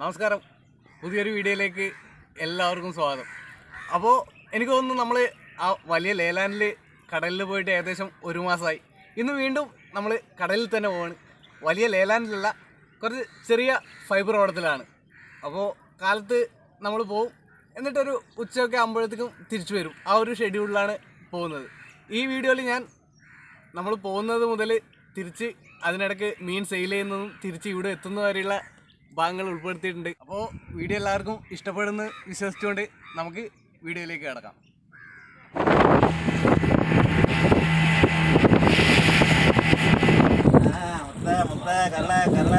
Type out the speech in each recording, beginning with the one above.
നമസ്കാരം പുതിയൊരു വീഡിയോയിലേക്ക് എല്ലാവർക്കും സ്വാഗതം അപ്പോൾ എനിക്ക് തോന്നുന്നു നമ്മൾ ആ വലിയ ലേലാൻഡിൽ കടലിൽ പോയിട്ട് ഏകദേശം ഒരു മാസമായി ഇന്ന് വീണ്ടും നമ്മൾ കടലിൽ തന്നെ പോവാണ് വലിയ ലേലാൻഡിലല്ല കുറച്ച് ചെറിയ ഫൈബർ ഓടത്തിലാണ് അപ്പോൾ കാലത്ത് നമ്മൾ പോവും എന്നിട്ടൊരു ഉച്ചയൊക്കെ ആകുമ്പോഴത്തേക്കും തിരിച്ചു വരും ആ ഒരു ഷെഡ്യൂളിലാണ് പോകുന്നത് ഈ വീഡിയോയിൽ ഞാൻ നമ്മൾ പോകുന്നത് മുതൽ തിരിച്ച് അതിനിടയ്ക്ക് മീൻ സെയിൽ ചെയ്യുന്നതും തിരിച്ച് ഇവിടെ എത്തുന്ന വരെയുള്ള ഭാഗങ്ങൾ ഉൾപ്പെടുത്തിയിട്ടുണ്ട് അപ്പോൾ വീഡിയോ എല്ലാവർക്കും ഇഷ്ടപ്പെടുന്നു വിശ്വസിച്ചുകൊണ്ട് നമുക്ക് വീഡിയോയിലേക്ക് കിടക്കാം മുത്ത മുത്ത കള്ള കള്ള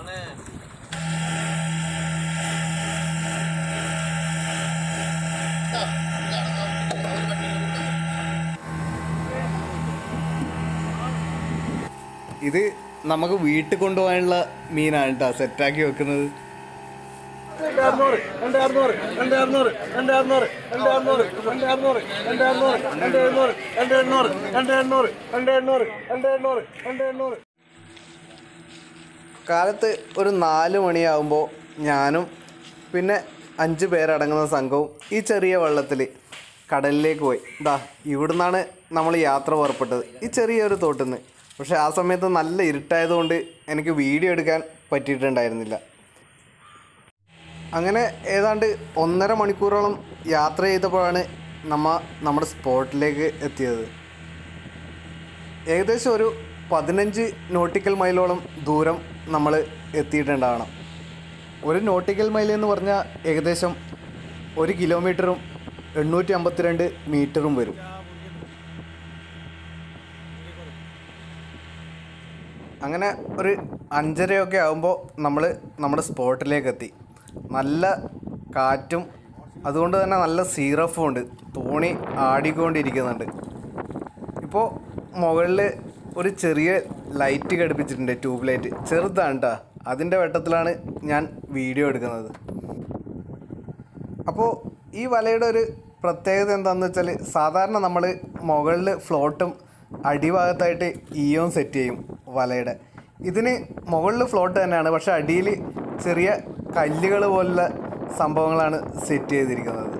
ഇത് നമുക്ക് വീട്ടിൽ കൊണ്ടുപോകാനുള്ള മീനാണ് കേട്ടോ സെറ്റാക്കി വെക്കുന്നത് രണ്ട് അറുന്നൂറ് രണ്ട് അറുന്നൂറ് രണ്ട് അറുന്നൂറ് രണ്ട് അറുന്നൂറ് രണ്ട് അറുന്നൂറ് രണ്ട് അറുന്നൂറ് രണ്ട് അറുന്നൂറ് രണ്ട് എഴുന്നൂറ് രണ്ട് എണ്ണൂറ് രണ്ട് എണ്ണൂറ് രണ്ട് എണ്ണൂറ് രണ്ട് എണ്ണൂറ് രണ്ട് എണ്ണൂറ് കാലത്ത് ഒരു നാല് മണിയാകുമ്പോൾ ഞാനും പിന്നെ അഞ്ച് പേരടങ്ങുന്ന സംഘവും ഈ ചെറിയ വെള്ളത്തിൽ കടലിലേക്ക് പോയി ഇതാ ഇവിടുന്നാണ് നമ്മൾ യാത്ര പുറപ്പെട്ടത് ഈ ചെറിയൊരു തോട്ടിൽ നിന്ന് പക്ഷേ ആ സമയത്ത് നല്ല ഇരുട്ടായതുകൊണ്ട് എനിക്ക് വീഡിയോ എടുക്കാൻ പറ്റിയിട്ടുണ്ടായിരുന്നില്ല അങ്ങനെ ഏതാണ്ട് ഒന്നര മണിക്കൂറോളം യാത്ര ചെയ്തപ്പോഴാണ് നമ്മ നമ്മുടെ സ്പോട്ടിലേക്ക് എത്തിയത് ഏകദേശം ഒരു പതിനഞ്ച് നോട്ടിക്കൽ മൈലോളം ദൂരം നമ്മൾ എത്തിയിട്ടുണ്ടാവണം ഒരു നോട്ടിക്കൽ മൈൽ എന്ന് പറഞ്ഞാൽ ഏകദേശം ഒരു കിലോമീറ്ററും എണ്ണൂറ്റി അമ്പത്തിരണ്ട് മീറ്ററും വരും അങ്ങനെ ഒരു അഞ്ചരയൊക്കെ ആകുമ്പോൾ നമ്മൾ നമ്മുടെ സ്പോട്ടിലേക്ക് എത്തി നല്ല കാറ്റും അതുകൊണ്ട് തന്നെ നല്ല സീറഫും ഉണ്ട് തോണി ആടിക്കൊണ്ടിരിക്കുന്നുണ്ട് ഇപ്പോൾ മുകളിൽ ഒരു ചെറിയ ലൈറ്റ് ഘടിപ്പിച്ചിട്ടുണ്ട് ട്യൂബ് ലൈറ്റ് ചെറുതാണ് കേട്ടോ അതിൻ്റെ വെട്ടത്തിലാണ് ഞാൻ വീഡിയോ എടുക്കുന്നത് അപ്പോൾ ഈ വലയുടെ ഒരു പ്രത്യേകത എന്താണെന്ന് വെച്ചാൽ സാധാരണ നമ്മൾ മുകളിൽ ഫ്ലോട്ടും അടിഭാഗത്തായിട്ട് ഈയോം സെറ്റ് ചെയ്യും വലയുടെ ഇതിന് മുകളിൽ ഫ്ലോട്ട് തന്നെയാണ് പക്ഷേ അടിയിൽ ചെറിയ കല്ലുകൾ പോലുള്ള സംഭവങ്ങളാണ് സെറ്റ് ചെയ്തിരിക്കുന്നത്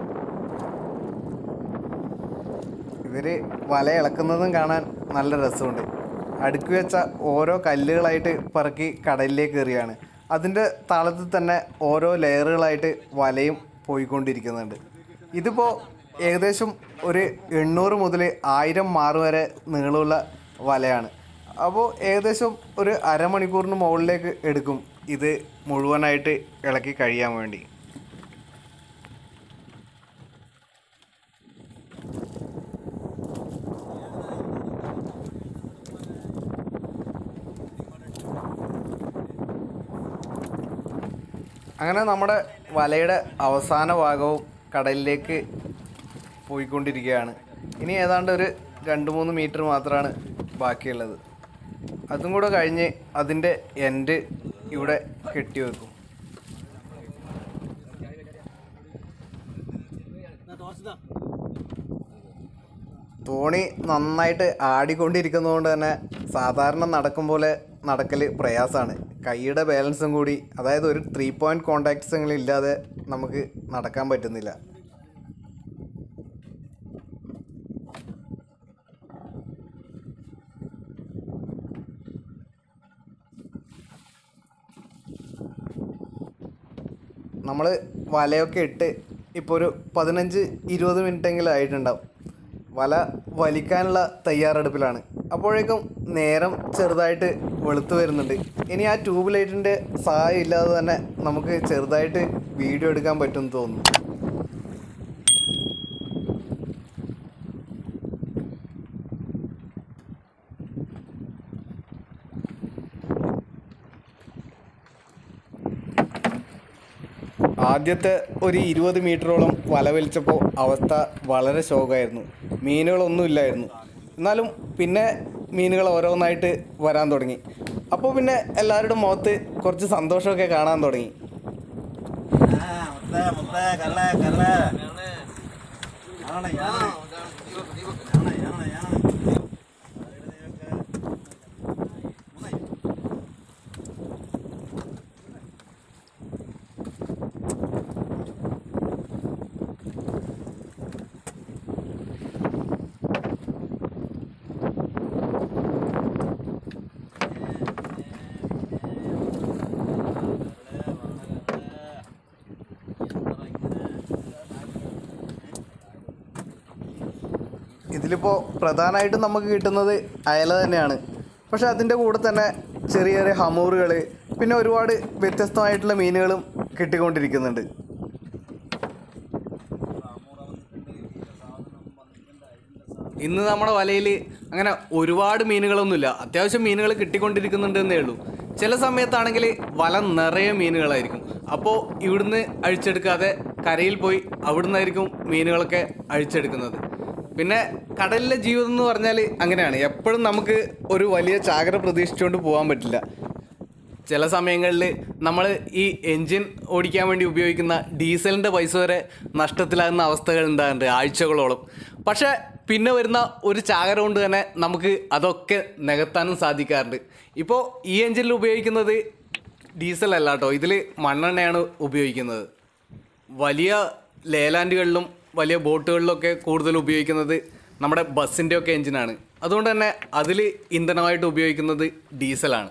ഇവർ വല ഇളക്കുന്നതും കാണാൻ നല്ല രസമുണ്ട് അടുക്കി വെച്ച ഓരോ കല്ലുകളായിട്ട് പറക്കി കടലിലേക്ക് എറിയാണ് അതിൻ്റെ താളത്തിൽ തന്നെ ഓരോ ലെയറുകളായിട്ട് വലയും പോയിക്കൊണ്ടിരിക്കുന്നുണ്ട് ഇതിപ്പോൾ ഏകദേശം ഒരു എണ്ണൂറ് മുതൽ ആയിരം മാറ് വരെ നീളമുള്ള വലയാണ് അപ്പോൾ ഏകദേശം ഒരു അരമണിക്കൂറിന് മുകളിലേക്ക് എടുക്കും ഇത് മുഴുവനായിട്ട് ഇളക്കി കഴിയാൻ വേണ്ടി അങ്ങനെ നമ്മുടെ വലയുടെ അവസാന ഭാഗവും കടലിലേക്ക് പോയിക്കൊണ്ടിരിക്കുകയാണ് ഇനി ഏതാണ്ട് ഒരു രണ്ട് മൂന്ന് മീറ്റർ മാത്രമാണ് ബാക്കിയുള്ളത് അതും കൂടെ കഴിഞ്ഞ് അതിൻ്റെ എൻഡ് ഇവിടെ കെട്ടിവെക്കും തോണി നന്നായിട്ട് ആടിക്കൊണ്ടിരിക്കുന്നതുകൊണ്ട് തന്നെ സാധാരണ നടക്കും പോലെ നടക്കൽ പ്രയാസമാണ് കൈയുടെ ബാലൻസും കൂടി അതായത് ഒരു ത്രീ പോയിൻറ്റ് കോണ്ടാക്ട്സ് ഇല്ലാതെ നമുക്ക് നടക്കാൻ പറ്റുന്നില്ല നമ്മൾ വലയൊക്കെ ഇട്ട് ഇപ്പോൾ ഒരു പതിനഞ്ച് ഇരുപത് മിനിറ്റെങ്കിലും ആയിട്ടുണ്ടാവും വല വലിക്കാനുള്ള തയ്യാറെടുപ്പിലാണ് അപ്പോഴേക്കും നേരം ചെറുതായിട്ട് വെളുത്തു വരുന്നുണ്ട് ഇനി ആ ട്യൂബ് ലൈറ്റിൻ്റെ സഹായം ഇല്ലാതെ തന്നെ നമുക്ക് ചെറുതായിട്ട് വീഡിയോ എടുക്കാൻ പറ്റുമെന്ന് തോന്നുന്നു ആദ്യത്തെ ഒരു ഇരുപത് മീറ്ററോളം വല വലിച്ചപ്പോൾ അവസ്ഥ വളരെ ശോകമായിരുന്നു മീനുകളൊന്നും ഇല്ലായിരുന്നു എന്നാലും പിന്നെ മീനുകൾ ഓരോന്നായിട്ട് വരാൻ തുടങ്ങി അപ്പോൾ പിന്നെ എല്ലാവരുടെ മുഖത്ത് കുറച്ച് സന്തോഷമൊക്കെ കാണാൻ തുടങ്ങി മുത്ത മുത്ത കള്ള കള്ള ആണ് ആണ് ആണ് ആണ് ഇതിലിപ്പോൾ പ്രധാനമായിട്ടും നമുക്ക് കിട്ടുന്നത് അയല തന്നെയാണ് പക്ഷെ അതിൻ്റെ കൂടെ തന്നെ ചെറിയ ചെറിയ ഹമൂറുകൾ പിന്നെ ഒരുപാട് വ്യത്യസ്തമായിട്ടുള്ള മീനുകളും കിട്ടിക്കൊണ്ടിരിക്കുന്നുണ്ട് ഇന്ന് നമ്മുടെ വലയിൽ അങ്ങനെ ഒരുപാട് മീനുകളൊന്നുമില്ല അത്യാവശ്യം മീനുകൾ കിട്ടിക്കൊണ്ടിരിക്കുന്നുണ്ട് എന്നേ ഉള്ളൂ ചില സമയത്താണെങ്കിൽ വല നിറയെ മീനുകളായിരിക്കും അപ്പോൾ ഇവിടുന്ന് അഴിച്ചെടുക്കാതെ കരയിൽ പോയി അവിടുന്നായിരിക്കും മീനുകളൊക്കെ അഴിച്ചെടുക്കുന്നത് പിന്നെ കടലിലെ ജീവിതം എന്ന് പറഞ്ഞാൽ അങ്ങനെയാണ് എപ്പോഴും നമുക്ക് ഒരു വലിയ ചാകര പ്രതീക്ഷിച്ചുകൊണ്ട് പോകാൻ പറ്റില്ല ചില സമയങ്ങളിൽ നമ്മൾ ഈ എൻജിൻ ഓടിക്കാൻ വേണ്ടി ഉപയോഗിക്കുന്ന ഡീസലിൻ്റെ പൈസ വരെ നഷ്ടത്തിലാകുന്ന അവസ്ഥകൾ ഉണ്ടാകുന്നുണ്ട് ആഴ്ചകളോളം പക്ഷേ പിന്നെ വരുന്ന ഒരു ചാകര കൊണ്ട് തന്നെ നമുക്ക് അതൊക്കെ നികത്താനും സാധിക്കാറുണ്ട് ഇപ്പോൾ ഈ എൻജിനിൽ ഉപയോഗിക്കുന്നത് ഡീസൽ അല്ല കേട്ടോ ഇതിൽ മണ്ണെണ്ണയാണ് ഉപയോഗിക്കുന്നത് വലിയ ലേലാൻഡുകളിലും വലിയ ബോട്ടുകളിലൊക്കെ കൂടുതൽ ഉപയോഗിക്കുന്നത് നമ്മുടെ ബസ്സിൻ്റെ ഒക്കെ എൻജിനാണ് അതുകൊണ്ട് തന്നെ അതിൽ ഇന്ധനമായിട്ട് ഉപയോഗിക്കുന്നത് ഡീസലാണ്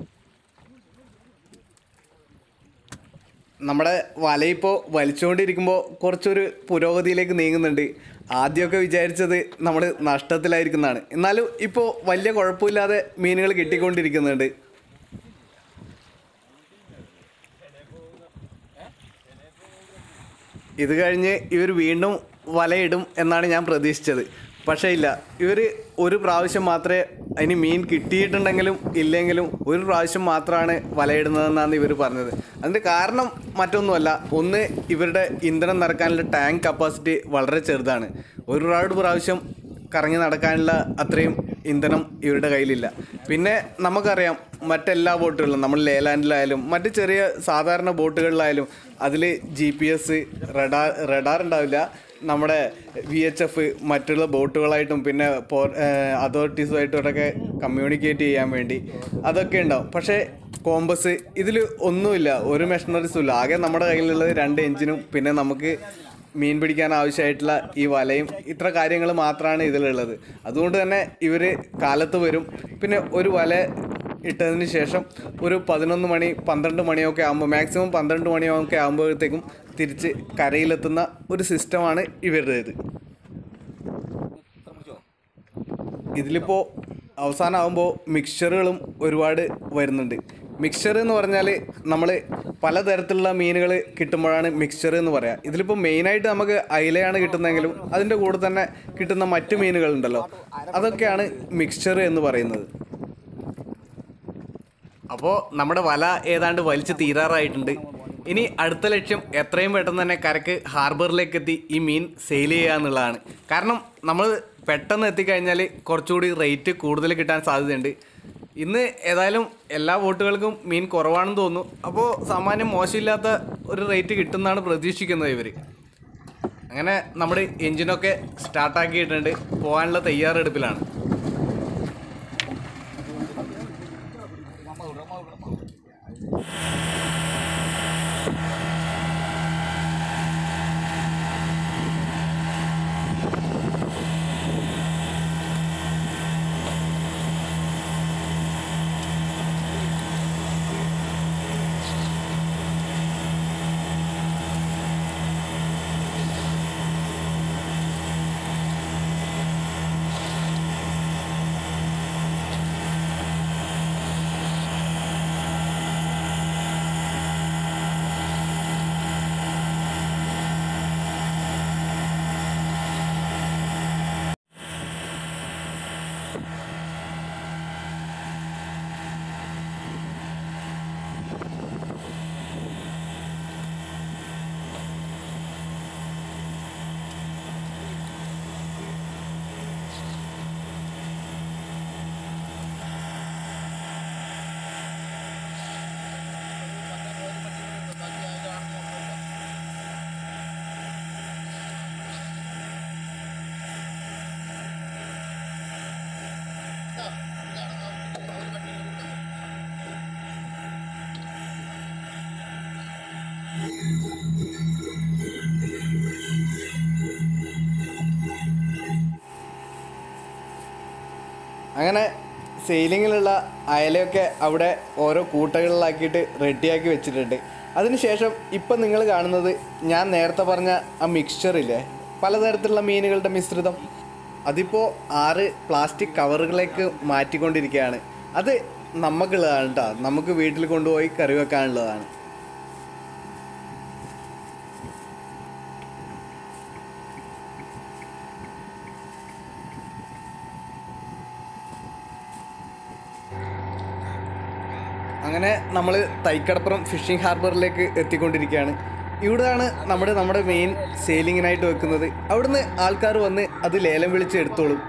നമ്മുടെ വലയിപ്പോൾ വലിച്ചുകൊണ്ടിരിക്കുമ്പോൾ കുറച്ചൊരു പുരോഗതിയിലേക്ക് നീങ്ങുന്നുണ്ട് ആദ്യമൊക്കെ വിചാരിച്ചത് നമ്മൾ നഷ്ടത്തിലായിരിക്കുന്നതാണ് എന്നാലും ഇപ്പോൾ വലിയ കുഴപ്പമില്ലാതെ മീനുകൾ കിട്ടിക്കൊണ്ടിരിക്കുന്നുണ്ട് ഇത് കഴിഞ്ഞ് ഇവർ വീണ്ടും വലയിടും എന്നാണ് ഞാൻ പ്രതീക്ഷിച്ചത് പക്ഷേ ഇല്ല ഇവർ ഒരു പ്രാവശ്യം മാത്രമേ അതിന് മീൻ കിട്ടിയിട്ടുണ്ടെങ്കിലും ഇല്ലെങ്കിലും ഒരു പ്രാവശ്യം മാത്രമാണ് വലയിടുന്നതെന്നാണ് ഇവർ പറഞ്ഞത് അതിൻ്റെ കാരണം മറ്റൊന്നുമല്ല ഒന്ന് ഇവരുടെ ഇന്ധനം നിറക്കാനുള്ള ടാങ്ക് കപ്പാസിറ്റി വളരെ ചെറുതാണ് ഒരു പ്രാട് പ്രാവശ്യം കറങ്ങി നടക്കാനുള്ള അത്രയും ഇന്ധനം ഇവരുടെ കയ്യിലില്ല പിന്നെ നമുക്കറിയാം മറ്റെല്ലാ ബോട്ടുകളിലും നമ്മൾ ലേലാൻഡിലായാലും മറ്റ് ചെറിയ സാധാരണ ബോട്ടുകളിലായാലും അതിൽ G P S radar radar ഉണ്ടാവില്ല നമ്മുടെ വി എച്ച് എഫ് മറ്റുള്ള ബോട്ടുകളായിട്ടും പിന്നെ പോ അതോറിറ്റീസുമായിട്ടൊക്കെ കമ്മ്യൂണിക്കേറ്റ് ചെയ്യാൻ വേണ്ടി അതൊക്കെ ഉണ്ടാവും പക്ഷേ കോമ്പസ് ഇതിൽ ഒന്നുമില്ല ഒരു മെഷീനറീസും ഇല്ല ആകെ നമ്മുടെ കയ്യിലുള്ളത് രണ്ട് എഞ്ചിനും പിന്നെ നമുക്ക് മീൻ പിടിക്കാൻ ആവശ്യമായിട്ടുള്ള ഈ വലയും ഇത്ര കാര്യങ്ങൾ മാത്രമാണ് ഇതിലുള്ളത് അതുകൊണ്ട് തന്നെ ഇവർ കാലത്ത് വരും പിന്നെ ഒരു വല ഇട്ടതിന് ശേഷം ഒരു പതിനൊന്ന് മണി പന്ത്രണ്ട് മണിയൊക്കെ ആകുമ്പോൾ മാക്സിമം പന്ത്രണ്ട് മണിയൊക്കെ ആകുമ്പോഴത്തേക്കും തിരിച്ച് കരയിലെത്തുന്ന ഒരു സിസ്റ്റമാണ് ഇവരുടേത് ഇതിലിപ്പോൾ അവസാനമാകുമ്പോൾ മിക്സ്ചറുകളും ഒരുപാട് വരുന്നുണ്ട് മിക്സ്ചർ എന്ന് പറഞ്ഞാൽ നമ്മൾ പലതരത്തിലുള്ള മീനുകൾ കിട്ടുമ്പോഴാണ് മിക്സ്ചർ എന്ന് പറയുക ഇതിലിപ്പോൾ മെയിനായിട്ട് നമുക്ക് അയിലയാണ് കിട്ടുന്നതെങ്കിലും അതിൻ്റെ കൂടെ തന്നെ കിട്ടുന്ന മറ്റു മീനുകളുണ്ടല്ലോ അതൊക്കെയാണ് മിക്സ്ചർ എന്ന് പറയുന്നത് അപ്പോൾ നമ്മുടെ വല ഏതാണ്ട് വലിച്ചു തീരാറായിട്ടുണ്ട് ഇനി അടുത്ത ലക്ഷ്യം എത്രയും പെട്ടെന്ന് തന്നെ കരക്ക് ഹാർബറിലേക്ക് എത്തി ഈ മീൻ സെയിൽ ചെയ്യുക എന്നുള്ളതാണ് കാരണം നമ്മൾ പെട്ടെന്ന് എത്തിക്കഴിഞ്ഞാൽ കുറച്ചുകൂടി റേറ്റ് കൂടുതൽ കിട്ടാൻ സാധ്യതയുണ്ട് ഇന്ന് ഏതായാലും എല്ലാ ബോട്ടുകൾക്കും മീൻ കുറവാണെന്ന് തോന്നുന്നു അപ്പോൾ സാമാന്യം മോശമില്ലാത്ത ഒരു റേറ്റ് കിട്ടുമെന്നാണ് പ്രതീക്ഷിക്കുന്നത് ഇവർ അങ്ങനെ നമ്മുടെ എൻജിനൊക്കെ സ്റ്റാർട്ടാക്കിയിട്ടുണ്ട് പോകാനുള്ള തയ്യാറെടുപ്പിലാണ് അങ്ങനെ സെയിലിങ്ങിലുള്ള അയലയൊക്കെ അവിടെ ഓരോ കൂട്ടകളിലാക്കിയിട്ട് റെഡിയാക്കി വെച്ചിട്ടുണ്ട് അതിനുശേഷം ഇപ്പം നിങ്ങൾ കാണുന്നത് ഞാൻ നേരത്തെ പറഞ്ഞ ആ മിക്സ്ചർ ഇല്ലേ പലതരത്തിലുള്ള മീനുകളുടെ മിശ്രിതം അതിപ്പോൾ ആറ് പ്ലാസ്റ്റിക് കവറുകളിലേക്ക് മാറ്റിക്കൊണ്ടിരിക്കുകയാണ് അത് നമുക്കുള്ളതാണ് കേട്ടോ നമുക്ക് വീട്ടിൽ കൊണ്ടുപോയി കറി വെക്കാനുള്ളതാണ് അങ്ങനെ നമ്മൾ തൈക്കടപ്പുറം ഫിഷിംഗ് ഹാർബറിലേക്ക് എത്തിക്കൊണ്ടിരിക്കുകയാണ് ഇവിടെയാണ് നമ്മുടെ നമ്മുടെ മെയിൻ സെയിലിങ്ങിനായിട്ട് വെക്കുന്നത് അവിടുന്ന് ആൾക്കാർ വന്ന് അത് ലേലം വിളിച്ച് എടുത്തോളും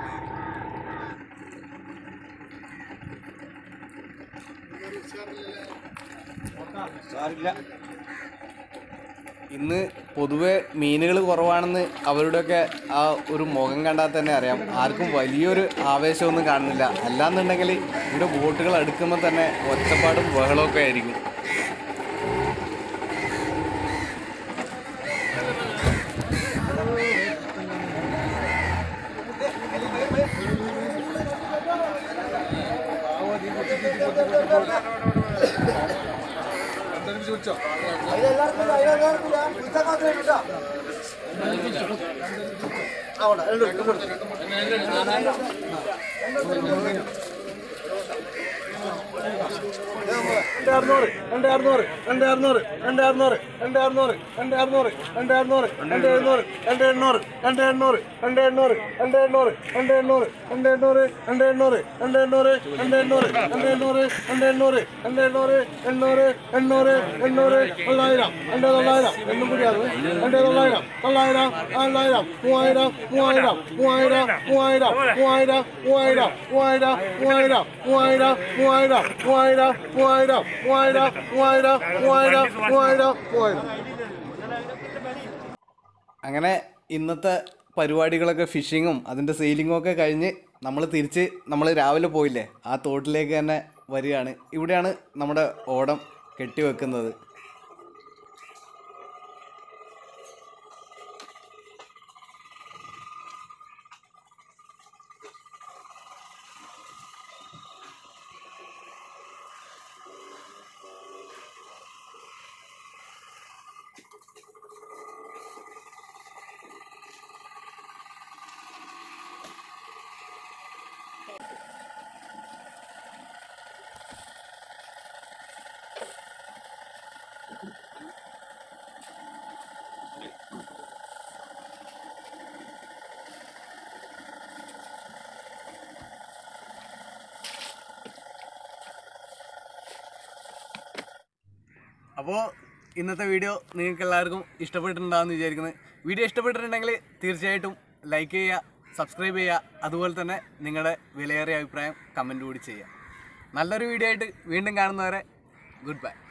ഇന്ന് പൊതുവെ മീനുകൾ കുറവാണെന്ന് അവരുടെയൊക്കെ ആ ഒരു മുഖം കണ്ടാൽ തന്നെ അറിയാം ആർക്കും വലിയൊരു ആവേശമൊന്നും കാണുന്നില്ല അല്ലാന്നുണ്ടെങ്കിൽ ഇവിടെ ബോട്ടുകൾ അടുക്കുമ്പോൾ തന്നെ ഒച്ചപ്പാടും ബഹളമൊക്കെ ആയിരിക്കും രണ്ട് അറുന്നൂറ് രണ്ട് അറുന്നൂറ് രണ്ട് അറുന്നൂറ് രണ്ട് അറുന്നൂറ് രണ്ട് അറുന്നൂറ് രണ്ട് അറുന്നൂറ് രണ്ട് അറുന്നൂറ് രണ്ട് എഴുന്നൂറ് രണ്ട് എണ്ണൂറ് രണ്ട് എണ്ണൂറ് രണ്ട് എണ്ണൂറ് രണ്ട് എണ്ണൂറ് രണ്ട് എണ്ണൂറ് രണ്ട് എണ്ണൂറ് രണ്ട് എണ്ണൂറ് രണ്ട് എണ്ണൂറ് രണ്ട് എണ്ണൂറ് രണ്ട് എണ്ണൂറ് രണ്ട് എണ്ണൂറ് രണ്ട് എണ്ണൂറ് എണ്ണൂറ് എണ്ണൂറ് എണ്ണൂറ് തൊള്ളായിരം രണ്ട് തൊള്ളായിരം എണ്ണും കൂടിയാണ് രണ്ട് തൊള്ളായിരം തൊള്ളായിരം തൊള്ളായിരം മൂവായിരം മൂവായിരം മൂവായിരം മൂവായിരം മൂവായിരം മൂവായിരം മൂവായിരം മൂവായിരം മൂവായിരം മൂവായിരം മൂവായിരം മൂവായിരം മൂവായിരം മൂവായിരം മൂവായിരം മൂവായിരം മൂവായിരം അങ്ങനെ ഇന്നത്തെ പരിപാടികളൊക്കെ ഫിഷിങ്ങും അതിൻ്റെ സെയിലിങ്ങും ഒക്കെ കഴിഞ്ഞ് നമ്മൾ തിരിച്ച് നമ്മൾ രാവിലെ പോയില്ലേ ആ തോട്ടിലേക്ക് തന്നെ വരികയാണ് ഇവിടെയാണ് നമ്മുടെ ഓടം കെട്ടിവെക്കുന്നത് അപ്പോൾ ഇന്നത്തെ വീഡിയോ നിങ്ങൾക്ക് എല്ലാവർക്കും ഇഷ്ടപ്പെട്ടിട്ടുണ്ടാകുമെന്ന് വിചാരിക്കുന്നത് വീഡിയോ ഇഷ്ടപ്പെട്ടിട്ടുണ്ടെങ്കിൽ തീർച്ചയായിട്ടും ലൈക്ക് ചെയ്യുക സബ്സ്ക്രൈബ് ചെയ്യുക അതുപോലെ തന്നെ നിങ്ങളുടെ വിലയേറിയ അഭിപ്രായം കമൻറ്റ് കൂടി ചെയ്യുക നല്ലൊരു വീഡിയോ ആയിട്ട് വീണ്ടും കാണുന്നവരെ ഗുഡ് ബൈ